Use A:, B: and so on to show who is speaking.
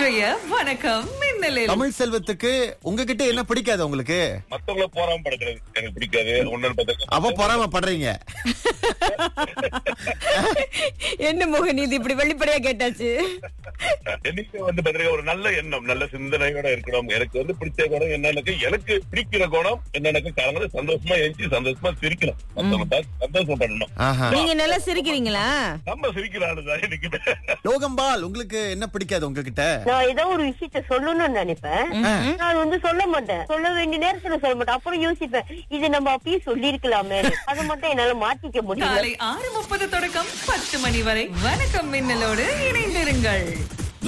A: இன்றைய வணக்கம் மின்னலில்
B: தமிழ் செல்வத்துக்கு உங்ககிட்ட என்ன பிடிக்காது உங்களுக்கு
C: மத்தவங்கள போறாம படுக்கிறது எனக்கு பிடிக்காது ஒன்னு பார்த்தா
B: அவ பொறாம படுறீங்க
D: என்ன மோகன் இது இப்படி வெளிப்படையா கேட்டாச்சு
C: எனக்கு வந்து பாத்தீங்கன்னா ஒரு நல்ல எண்ணம் நல்ல சிந்தனையோட இருக்கணும் எனக்கு வந்து பிடிச்ச குணம் என்னன்னு எனக்கு பிடிக்கிற குணம் என்னன்னு காரணம் சந்தோஷமா எழுச்சி சந்தோஷமா சிரிக்கணும் மத்தவங்க பார்த்து சந்தோஷம் பண்ணணும்
B: ஆஹா
D: நீங்க நல்லா சிரிக்கிறீங்களா
C: நம்ம சிரிக்கிற ஆளுதான் எனக்கு
B: லோகம்பால் உங்களுக்கு என்ன பிடிக்காது உங்ககிட்ட
E: நான் ஏதோ ஒரு விஷயத்த சொல்லணும்னு நினைப்பேன் நான் வந்து சொல்ல மாட்டேன் சொல்ல வேண்டிய நேரத்துல சொல்ல மாட்டேன் அப்புறம் யோசிப்பேன் இது நம்ம அப்பயே சொல்லிருக்கலாமே அதை மட்டும் என்னால மாத்திக்க முடியல
A: காலை ஆறு முப்பது தொடக்கம் பத்து மணி வரை வணக்கம் மின்னலோடு இணைந்திருங்கள்